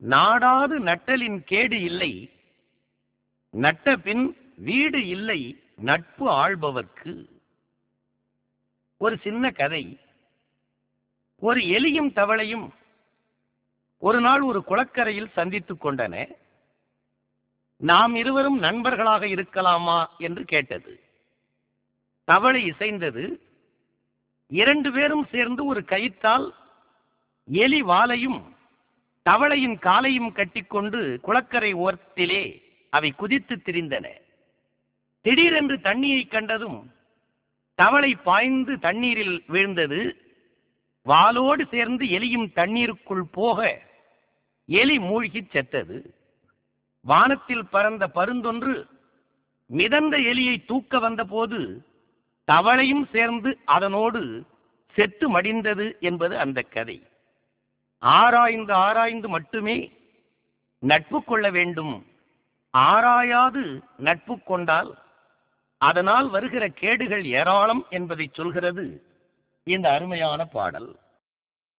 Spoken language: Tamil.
நாடாது நட்டலின் கேடு இல்லை நட்ட பின் வீடு இல்லை நட்பு ஆள்பவர்க்கு ஒரு சின்ன கதை ஒரு எலியும் தவளையும் ஒரு நாள் ஒரு குளக்கரையில் சந்தித்துக் கொண்டன நாம் இருவரும் நண்பர்களாக இருக்கலாமா என்று கேட்டது தவளை இசைந்தது இரண்டு பேரும் சேர்ந்து ஒரு கயிற்றால் எலி வாலையும் தவளையின் காலையும் கட்டிக்கொண்டு குளக்கரை ஓரத்திலே அவை குதித்து திரிந்தன திடீரென்று தண்ணியை கண்டதும் தவளை பாய்ந்து தண்ணீரில் வீழ்ந்தது வாலோடு சேர்ந்து எலியும் தண்ணீருக்குள் போக எலி மூழ்கிச் செத்தது வானத்தில் பறந்த பருந்தொன்று மிதந்த எலியை தூக்க வந்தபோது தவளையும் சேர்ந்து அதனோடு செத்து மடிந்தது என்பது அந்த கதை ஆராய்ந்து ஆராய்ந்து மட்டுமே நட்பு கொள்ள வேண்டும் ஆராயாது நட்பு கொண்டால் அதனால் வருகிற கேடுகள் ஏராளம் என்பதை சொல்கிறது இந்த அருமையான பாடல்